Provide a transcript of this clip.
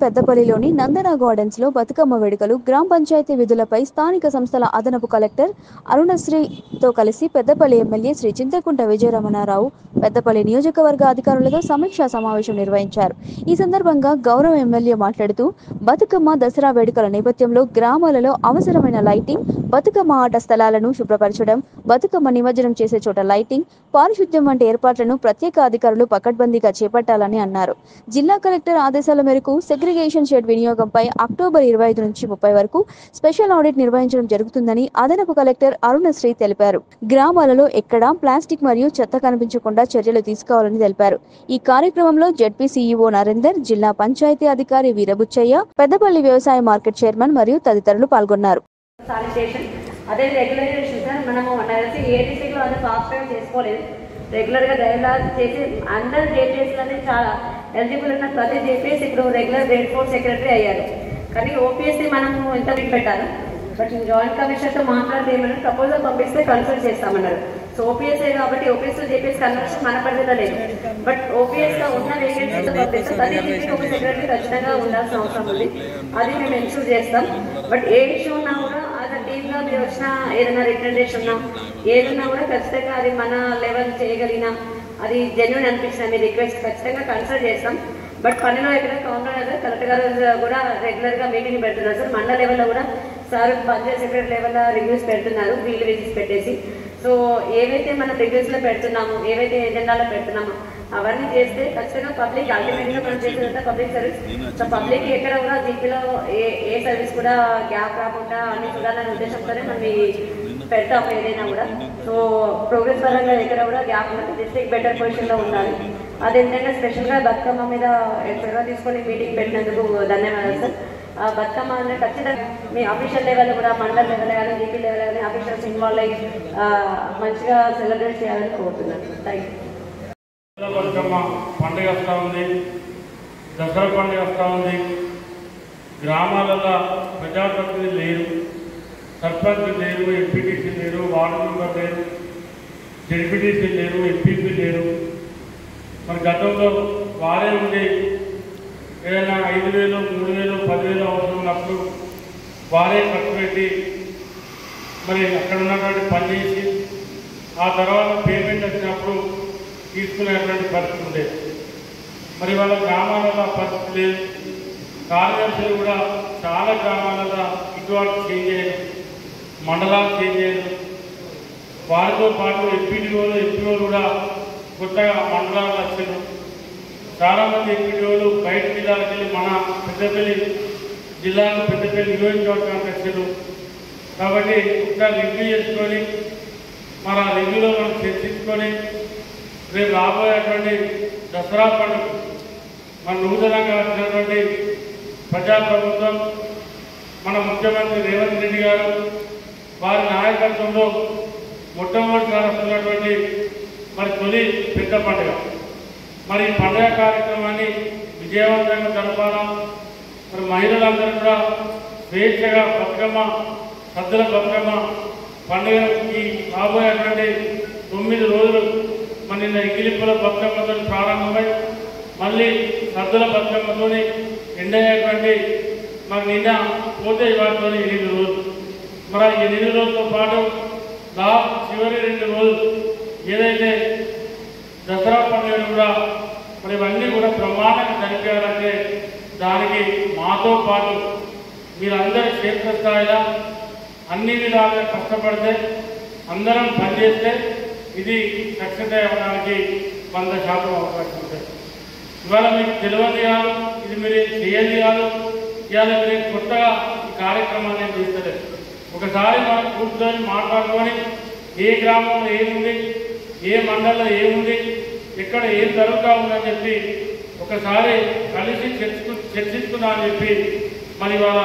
పెద్దపల్లిలోని నందన gardens లో బతుకమ్మ వేడుకలు గ్రామ పంచాయతీ విధులపై స్థానిక సంస్థల అదనపు కలెక్టర్ అరుణశ్రీతో కలిసి పెద్దపల్లి ఎమ్మెల్యే శ్రీ చింతకుంట విజయరమణారావు పెద్దపల్లి నియోజకవర్గ అధికారులతో సమీక్షా సమావేశం నిర్వహించారు ఈ సందర్భంగా గౌరవ ఎమ్మెల్యే మాట్లాడుతూ బతుకమ్మ దసరా వేడుకల నేపథ్యంలో గ్రామాలలో అవసరమైన లైటింగ్ బతుకమ్మ ఆట స్థలాలను శుభ్రపరచడం బతుకమ్మ నిమజ్జనం చేసే చోట లైటింగ్ పారిశుద్ధ్యం వంటి ఏర్పాట్లను ప్రత్యేక అధికారులు పకడ్బందీగా చేపట్టాలని అన్నారు జిల్లా కలెక్టర్ ఆదేశాల మేరకు సెగ్రిగేషన్ షెడ్ వినియోగంపై అక్టోబర్ ఇరవై ఐదు నుంచి ముప్పై వరకు స్పెషల్ ఆడిట్ నిర్వహించడం జరుగుతుందని అదనపు కలెక్టర్ అరుణశ్రీ తెలిపారు గ్రామాలలో ఎక్కడా ప్లాస్టిక్ మరియు చెత్త కనిపించకుండా చర్యలు తీసుకోవాలని తెలిపారు ఈ కార్యక్రమంలో జెడ్పీ సీఈఓ నరేందర్ జిల్లా పంచాయతీ అధికారి వీరబుచ్చయ్య పెద్దపల్లి వ్యవసాయ మార్కెట్ చైర్మన్ మరియు తదితరులు పాల్గొన్నారు శానిటేషన్ అదే రెగ్యులైజేషన్ సార్ మనము కలిసి ఏటీసీలో అది ఫాస్ట్గా చేసుకోలేదు రెగ్యులర్గా డ్రైవ్ చేసి అందరు జేపీఎస్లోనే చాలా ఎలిజిబుల్ ఉన్న ప్రతి జేపీఎస్ ఇప్పుడు రెగ్యులర్ గ్రేడ్ ఫోర్ సెక్రటరీ అయ్యారు కానీ ఓపీఎస్సీ మనము ఎంత బిల్ పెట్టారు బట్ జాయింట్ కమిషనర్తో మాట్లాడితే ఏమన్నా ప్రపోజల్ పంపిస్తే కన్సల్ట్ చేస్తామన్నారు సో ఓపీఎస్ఏ కాబట్టి ఓపీఎస్ జేపీఎస్ కన్వర్షన్ మన పరిధిలో లేదు బట్ ఓపీఎస్ లో ఉన్న వేకెన్సీతో పంపిస్తే ప్రతి జీపీకి ఒక సెక్రటరీ ఖచ్చితంగా ఉండాల్సిన అవసరం ఉంది అది మేము ఎన్షూర్ చేస్తాం బట్ ఏ ఇష్యూ ఉన్నా కూడా యాజ్ అ టీమ్ గా మీరు వచ్చిన ఏదైనా రికమెండేషన్ ఉన్నా ఏదన్నా కూడా ఖచ్చితంగా అది మన లెవెల్ చేయగలిగిన అది జెన్యున్ అనిపించిన మీ రిక్వెస్ట్ ఖచ్చితంగా కన్సల్ట్ చేస్తాం బట్ పనిలో ఎక్కడ కౌంటర్ అయితే కలెక్టర్ గారు కూడా రెగ్యులర్ గా మీటింగ్ పెడుతున్నారు సార్ మండల లెవెల్లో కూడా సార్ పంచాయత్ సెక్రటరీ లెవెల్లో రివ్యూస్ పెడుతున్నారు ఫీల్డ్ విజిట్స్ పెట్టేసి సో ఏవైతే మనం రివ్యూస్ లో పెడుతున్నామో ఏవైతే ఎజెండాలో పెడుతున్నామో అవన్నీ చేస్తే ఖచ్చితంగా పబ్లిక్ అల్టిమేట్ గా మనం చేసేదంతా పబ్లిక్ సర్వీస్ సో పబ్లిక్ ఎక్కడ కూడా జీపీలో ఏ ఏ సర్వీస్ కూడా గ్యాప్ రాకుండా అన్ని చూడాలనే ఉద్దేశంతోనే మనం ఈ పెడతాం ఏదైనా కూడా సో ప్రోగ్రెస్ పరంగా ఎక్కడ కూడా గ్యాప్ ఉండదు డిస్ట్రిక్ట్ బెటర్ పొజిషన్ లో ఉండాలి అదేంటంటే స్పెషల్ గా బతుకమ్మ మీద చొరవ తీసుకొని మీటింగ్ పెట్టినందుకు ధన్యవాదాలు సార్ ఆ బతుకమ్మ అంటే ఖచ్చితంగా మీ అఫీషియల్ లెవెల్ కూడా మండల్ లెవెల్ కానీ జీపీ లెవెల్ కానీ అఫీషియల్స్ ఇన్వాల్వ్ అయ్యి ఆ, మంచిగా సెలబ్రేట్ చేయాలని కోరుతున్నాను థ్యాంక్ యూ దసరా బతుకమ్మ పండుగ వస్తూ ఉంది దసరా పండుగ వస్తూ ఉంది గ్రామాలలో ప్రజాప్రతినిధి లేరు సర్పంచ్ లేరు ఎంపీటీసీ లేరు వార్డు మెంబర్ లేరు జడ్పీటీసీ లేరు ఎంపీపీ లేరు మరి గతంలో వారే ఉండి ఏదైనా ఐదు వేలు మూడు వేలు పదివేలు అవసరం ఉన్నప్పుడు వారే ఖర్చు పెట్టి మరి అక్కడ ఉన్నటువంటి పని చేసి ఆ తర్వాత పేమెంట్ వచ్చినప్పుడు తీసుకునేటువంటి పరిస్థితి ఉండేది మరి వాళ్ళ గ్రామాలలో ఆ పరిస్థితి లేదు కార్యదర్శులు కూడా చాలా గ్రామాలలో ఇటువంటి చేంజ్ అయ్యారు మండలాలు చేంజ్ అయ్యారు వారితో పాటు ఎంపీడీఓలు ఎంపీఓలు కూడా కొత్తగా మండలాలు వచ్చారు చాలామంది ఎంపీడీఓలు బయట జిల్లాలకు వెళ్ళి మన పెద్దపల్లి జిల్లాలో పెద్దపల్లి నియోజకవర్గానికి వచ్చారు కాబట్టి ఒకసారి రివ్యూ చేసుకొని మరి ఆ రివ్యూలో మనం చర్చించుకొని రేపు రాబోయేటువంటి దసరా పండుగ మన నూతనంగా వచ్చినటువంటి ప్రజాప్రభుత్వం మన ముఖ్యమంత్రి రేవంత్ రెడ్డి గారు వారి నాయకత్వంలో మొట్టమొదటిసారి వస్తున్నటువంటి మరి తొలి పెద్ద పండుగ మరి ఈ పండుగ కార్యక్రమాన్ని విజయవంతంగా జరపాలా మరి మహిళలందరూ కూడా స్వేచ్ఛగా బతుకమ్మ సద్దుల బతుకమ్మ పండుగ ఈ రాబోయేటువంటి తొమ్మిది రోజులు మన నిన్న ఇగిలిపుల బతుకమ్మతో ప్రారంభమై మళ్ళీ సద్దుల బతుకమ్మతో ఎండయ్యేటువంటి మరి నిన్న పోతే వాటితో ఎనిమిది రోజులు మరి ఆ ఎనిమిది రోజులతో పాటు లాస్ట్ చివరి రెండు రోజులు ఏదైతే దసరా పండుగను కూడా మరి ఇవన్నీ కూడా బ్రహ్మాండంగా జరిపేయాలంటే దానికి మాతో పాటు మీరందరి క్షేత్రస్థాయిలో అన్ని విధాలుగా కష్టపడితే అందరం పనిచేస్తే ఇది సక్సెస్ అవ్వడానికి వంద శాతం అవకాశం ఉంటుంది ఇవాళ మీకు తెలియదు కాదు ఇది మీరు చేయదు కాదు ఇవాళ మీరు కొత్తగా ఈ కార్యక్రమాన్ని చేస్తలేదు ఒకసారి మనం కూర్చొని మాట్లాడుకొని ఏ గ్రామంలో ఏముంది ఏ మండలంలో ఏముంది ఎక్కడ ఏం జరుగుతూ ఉందని చెప్పి ఒకసారి కలిసి చర్చకు చర్చించుకుందామని చెప్పి మరి వాళ్ళ